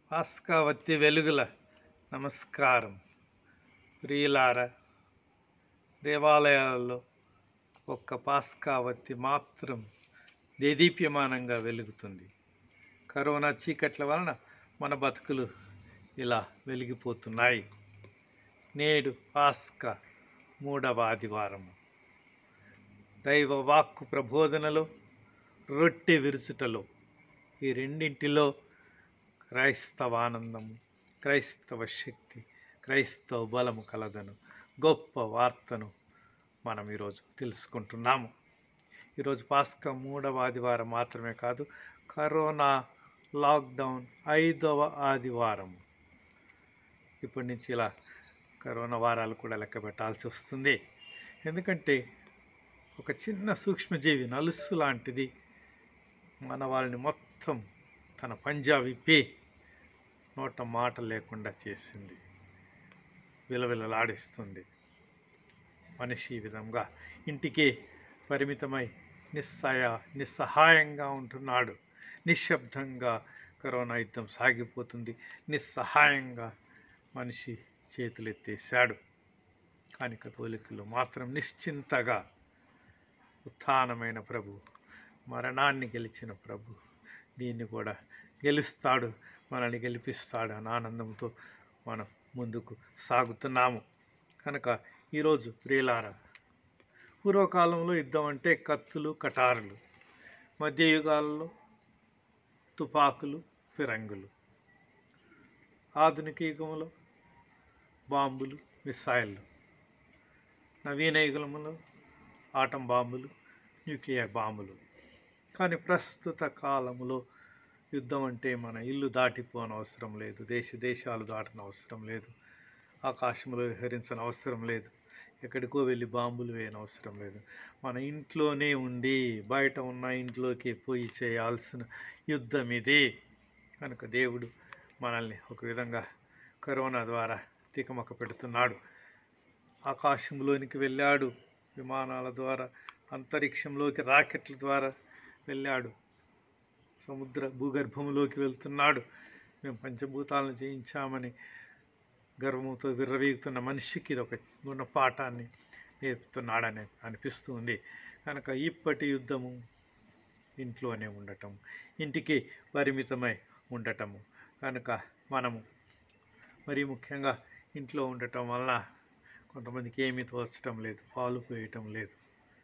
పాస్కావత్తి వెలుగుల నమస్కారం ప్రియులార దేవాలయాల్లో ఒక్క పాస్కావత్తి మాత్రం దేదీప్యమానంగా వెలుగుతుంది కరోనా చీకట్ల వలన మన బతుకులు ఇలా వెలిగిపోతున్నాయి నేడు పాస్కా మూడవ ఆదివారము దైవ వాక్కు ప్రబోధనలో రొట్టె విరుచుటలో ఈ రెండింటిలో క్రైస్తవ ఆనందము క్రైస్తవ శక్తి క్రైస్తవ బలము కలదను గొప్ప వార్తను మనం ఈరోజు తెలుసుకుంటున్నాము ఈరోజు పాస్కా మూడవ ఆదివారం మాత్రమే కాదు కరోనా లాక్డౌన్ ఐదవ ఆదివారం ఇప్పటి నుంచి ఇలా కరోనా వారాలు కూడా లెక్క పెట్టాల్సి వస్తుంది ఎందుకంటే ఒక చిన్న సూక్ష్మజీవి నలుసు లాంటిది మన వాళ్ళని మొత్తం తన పంజా విప్పి నోట మాట లేకుండా చేసింది విలవిలలాడిస్తుంది మనిషి ఈ విధంగా ఇంటికి పరిమితమై నిస్సయ నిస్సహాయంగా ఉంటున్నాడు నిశ్శబ్దంగా కరోనా యుద్ధం సాగిపోతుంది నిస్సహాయంగా మనిషి చేతులెత్తేశాడు కానీ కథోలికులు మాత్రం నిశ్చింతగా ఉత్థానమైన ప్రభు మరణాన్ని గెలిచిన ప్రభు దీన్ని కూడా గెలుస్తాడు మనల్ని గెలిపిస్తాడు అని ఆనందంతో మనం ముందుకు సాగుతున్నాము కనుక ఈరోజు ప్రియులార పూర్వకాలంలో యుద్ధం అంటే కత్తులు కటారులు మధ్యయుగాలలో తుపాకులు ఫిరంగులు ఆధునిక యుగంలో బాంబులు మిసైళ్ళు నవీన యుగంలో ఆటం బాంబులు న్యూక్లియర్ బాంబులు కానీ ప్రస్తుత కాలంలో యుద్ధం అంటే మన ఇల్లు దాటిపోనవసరం లేదు దేశ దేశాలు దాటన అవసరం లేదు ఆకాశంలో విహరించని అవసరం లేదు ఎక్కడికో వెళ్ళి బాంబులు వేయని అవసరం లేదు మన ఇంట్లోనే ఉండి బయట ఉన్న ఇంట్లోకి పోయి చేయాల్సిన యుద్ధం ఇది కనుక దేవుడు మనల్ని ఒక విధంగా కరోనా ద్వారా తికమక పెడుతున్నాడు ఆకాశంలోనికి వెళ్ళాడు విమానాల ద్వారా అంతరిక్షంలోకి రాకెట్ల ద్వారా వెళ్ళాడు సముద్ర భూగర్భంలోకి వెళ్తున్నాడు మేము పంచభూతాలను జయించామని గర్వముతో విర్రవీగుతున్న మనిషికి ఇది ఒక గుణపాఠాన్ని నేర్పుతున్నాడని అనిపిస్తుంది కనుక ఇప్పటి యుద్ధము ఇంట్లోనే ఉండటం ఇంటికి పరిమితమై ఉండటము కనుక మనము మరీ ముఖ్యంగా ఇంట్లో ఉండటం వలన కొంతమందికి ఏమీ తోచటం లేదు పాలు పోయటం లేదు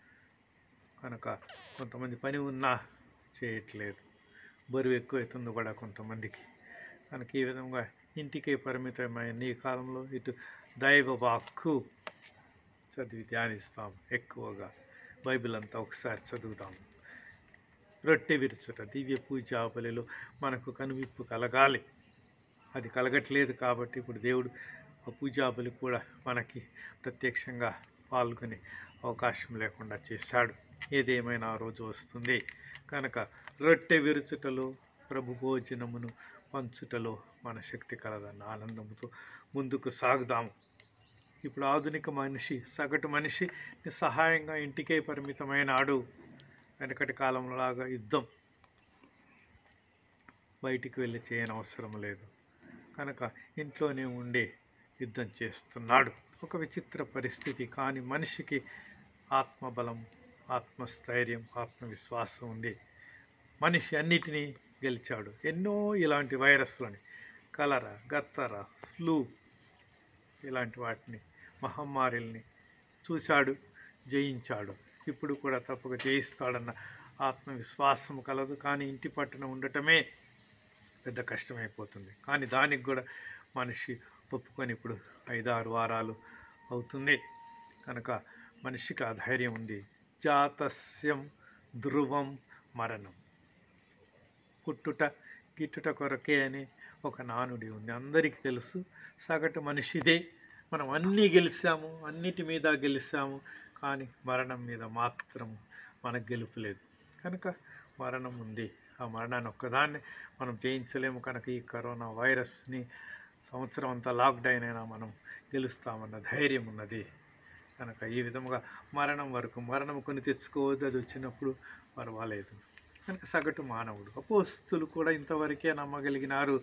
కనుక కొంతమంది పని ఉన్నా చేయట్లేదు బరువు ఎక్కువవుతుంది కూడా కొంతమందికి కనుక ఈ విధంగా ఇంటికే పరిమితమైన ఈ కాలంలో ఇటు దైవ వాక్కు చదివి ధ్యానిస్తాం ఎక్కువగా బైబిల్ అంతా ఒకసారి చదువుతాం రొట్టె విరుచుట దివ్య పూజా బలిలో మనకు కనువిప్పు కలగాలి అది కలగట్లేదు కాబట్టి ఇప్పుడు దేవుడు ఆ పూజా బలి కూడా మనకి ప్రత్యక్షంగా పాల్గొనే అవకాశం లేకుండా చేశాడు ఏదేమైనా ఆ రోజు వస్తుంది కనుక రొట్టె విరుచుటలో ప్రభు భోజనమును పంచుటలో మన శక్తి కలదన్న ఆనందంతో ముందుకు సాగుదాము ఇప్పుడు ఆధునిక మనిషి సగటు మనిషి నిస్సహాయంగా ఇంటికే పరిమితమైనాడు వెనకటి కాలంలాగా యుద్ధం బయటికి వెళ్ళి చేయని అవసరం లేదు కనుక ఇంట్లోనే ఉండి యుద్ధం చేస్తున్నాడు ఒక విచిత్ర పరిస్థితి కానీ మనిషికి ఆత్మబలం ఆత్మస్థైర్యం ఆత్మవిశ్వాసం ఉంది మనిషి అన్నిటినీ గెలిచాడు ఎన్నో ఇలాంటి వైరస్లని కలరా గత్తర ఫ్లూ ఇలాంటి వాటిని మహమ్మారిల్ని చూశాడు జయించాడు ఇప్పుడు కూడా తప్పక జయిస్తాడన్న ఆత్మవిశ్వాసం కలదు కానీ ఇంటి పట్టున ఉండటమే పెద్ద కష్టమైపోతుంది కానీ దానికి కూడా మనిషి ఒప్పుకొని ఇప్పుడు ఐదారు వారాలు అవుతుంది కనుక మనిషికి ఆ ధైర్యం ఉంది జాతస్యం ధ్రువం మరణం పుట్టుట గిట్టుట కొరకే అని ఒక నానుడి ఉంది అందరికీ తెలుసు సగటు మనిషిదే మనం అన్నీ గెలిచాము అన్నిటి మీద గెలిచాము కానీ మరణం మీద మాత్రం మనకు గెలుపు లేదు కనుక మరణం ఉంది ఆ మరణాన్ని ఒక్కదాన్ని మనం జయించలేము కనుక ఈ కరోనా వైరస్ని సంవత్సరం అంతా లాక్డౌన్ అయినా మనం గెలుస్తామన్న ధైర్యం ఉన్నది కనుక ఈ విధముగా మరణం వరకు మరణం కొని తెచ్చుకోవద్దు అది వచ్చినప్పుడు పర్వాలేదు కనుక సగటు మానవుడు అపోస్తులు కూడా ఇంతవరకే నమ్మగలిగినారు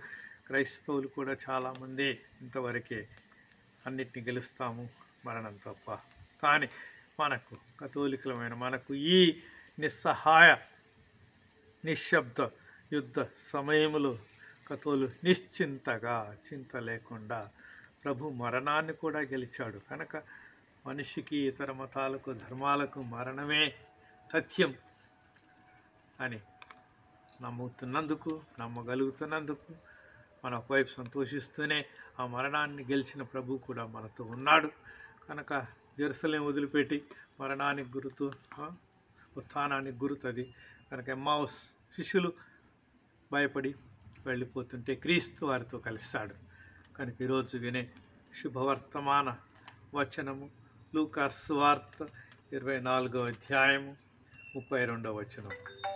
క్రైస్తవులు కూడా చాలామంది ఇంతవరకే అన్నిటిని గెలుస్తాము మరణం తప్ప కానీ మనకు కథోలికలమైన మనకు ఈ నిస్సహాయ నిశ్శబ్ద యుద్ధ సమయంలో కథోలు నిశ్చింతగా చింత లేకుండా ప్రభు మరణాన్ని కూడా గెలిచాడు కనుక మనిషికి ఇతర మతాలకు ధర్మాలకు మరణమే సత్యం అని నమ్ముతున్నందుకు నమ్మగలుగుతున్నందుకు మన ఒకవైపు సంతోషిస్తూనే ఆ మరణాన్ని గెలిచిన ప్రభు కూడా మనతో ఉన్నాడు కనుక జెరూసలేం వదిలిపెట్టి మరణానికి గుర్తు ఆ, ఉత్థానానికి గుర్తది కనుక ఎమ్మావుస్ శిష్యులు భయపడి వెళ్ళిపోతుంటే క్రీస్తు వారితో కలిశాడు కనుక ఈరోజు వినే శుభవర్తమాన వచనము లూకాస్ వార్త ఇరవై నాలుగో అధ్యాయము ముప్పై రెండవ వచనం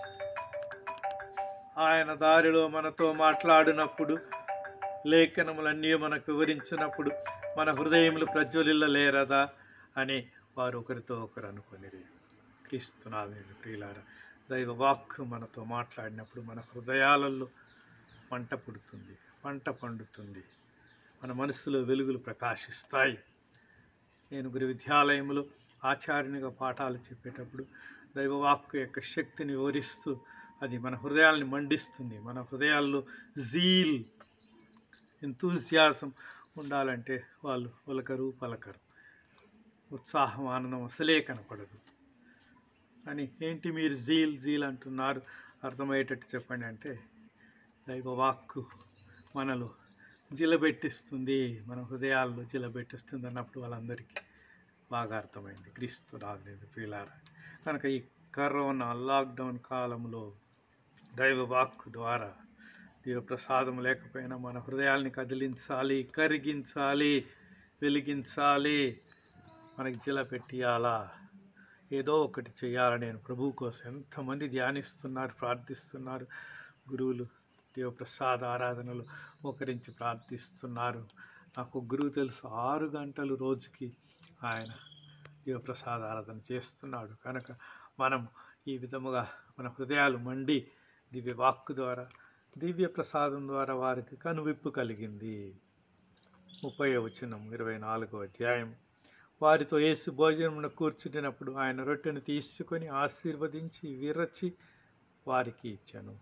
ఆయన దారిలో మనతో మాట్లాడినప్పుడు లేఖనములన్నీ మనకు వివరించినప్పుడు మన హృదయములు ప్రజ్వలిల్లలేరదా అని వారు ఒకరితో ఒకరు అనుకొనిరి క్రీస్తునాథుని ప్రియులార దైవ వాక్కు మనతో మాట్లాడినప్పుడు మన హృదయాలలో మంట పుడుతుంది పంట పండుతుంది మన మనసులో వెలుగులు ప్రకాశిస్తాయి నేను గురు విద్యాలయంలో ఆచార్యునిగా పాఠాలు చెప్పేటప్పుడు దైవవాక్కు యొక్క శక్తిని వివరిస్తూ అది మన హృదయాల్ని మండిస్తుంది మన హృదయాల్లో జీల్ ఎంతూజియాసం ఉండాలంటే వాళ్ళు ఉలకరు పలకరు ఉత్సాహం ఆనందం అసలే కనపడదు అని ఏంటి మీరు జీల్ జీల్ అంటున్నారు అర్థమయ్యేటట్టు చెప్పండి అంటే దైవవాక్కు మనలో జిలబెట్టిస్తుంది మన హృదయాల్లో జిలబెట్టిస్తుంది అన్నప్పుడు వాళ్ళందరికీ బాగా అర్థమైంది క్రీస్తు రాలేదు ప్రియులారా కనుక ఈ కరోనా లాక్డౌన్ కాలంలో దైవ వాక్కు ద్వారా దైవ ప్రసాదం లేకపోయినా మన హృదయాల్ని కదిలించాలి కరిగించాలి వెలిగించాలి మనకి జిల పెట్టియాలా ఏదో ఒకటి చేయాలని నేను ప్రభు కోసం ఎంతమంది ధ్యానిస్తున్నారు ప్రార్థిస్తున్నారు గురువులు దేవప్రసాద ఆరాధనలు మోకరించి ప్రార్థిస్తున్నారు నాకు గురువు తెలుసు ఆరు గంటలు రోజుకి ఆయన దేవప్రసాద ఆరాధన చేస్తున్నాడు కనుక మనం ఈ విధముగా మన హృదయాలు మండి దివ్య వాక్కు ద్వారా దివ్య ప్రసాదం ద్వారా వారికి కనువిప్పు కలిగింది ముప్పై వచనం ఇరవై నాలుగో అధ్యాయం వారితో యేసు భోజనమున కూర్చుంటినప్పుడు ఆయన రొట్టెను తీసుకొని ఆశీర్వదించి విరచి వారికి ఇచ్చాను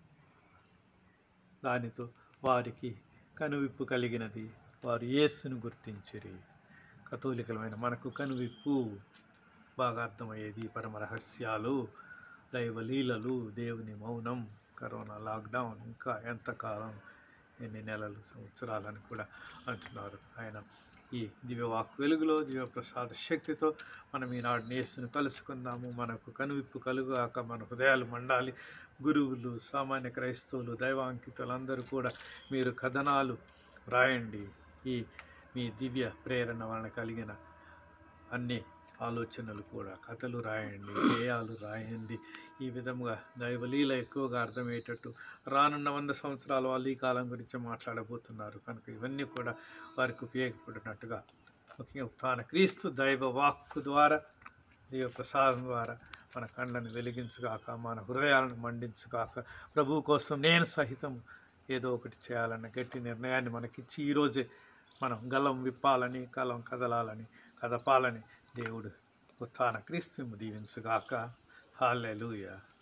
దానితో వారికి కనువిప్పు కలిగినది వారు యేసును గుర్తించిరి కథోలికలమైన మనకు కనువిప్పు బాగా అర్థమయ్యేది పరమ రహస్యాలు దైవ లీలలు దేవుని మౌనం కరోనా లాక్డౌన్ ఇంకా ఎంతకాలం ఎన్ని నెలలు సంవత్సరాలని కూడా అంటున్నారు ఆయన ఈ దివ్యవాక్ వెలుగులో దివ్య ప్రసాద శక్తితో మనం ఈనాడు నేసును కలుసుకుందాము మనకు కనువిప్పు కలుగాక మన హృదయాలు మండాలి గురువులు సామాన్య క్రైస్తవులు దైవాంకితులందరూ కూడా మీరు కథనాలు రాయండి ఈ మీ దివ్య ప్రేరణ వలన కలిగిన అన్ని ఆలోచనలు కూడా కథలు రాయండి గేయాలు రాయండి ఈ విధముగా దైవలీల ఎక్కువగా అర్థమయ్యేటట్టు రానున్న వంద సంవత్సరాల వాళ్ళు ఈ కాలం గురించి మాట్లాడబోతున్నారు కనుక ఇవన్నీ కూడా వారికి ఉపయోగపడినట్టుగా ముఖ్యంగా ఉత్థాన క్రీస్తు దైవ వాక్కు ద్వారా దైవ ప్రసాదం ద్వారా మన కళ్ళను వెలిగించుగాక మన హృదయాలను మండించుగాక ప్రభువు కోసం నేను సహితం ఏదో ఒకటి చేయాలన్న గట్టి నిర్ణయాన్ని మనకిచ్చి ఈరోజే మనం గలం విప్పాలని కలం కదలాలని కదపాలని దేవుడు ఉత్థాన క్రీస్తు దీవించుగాక హాలెలూయా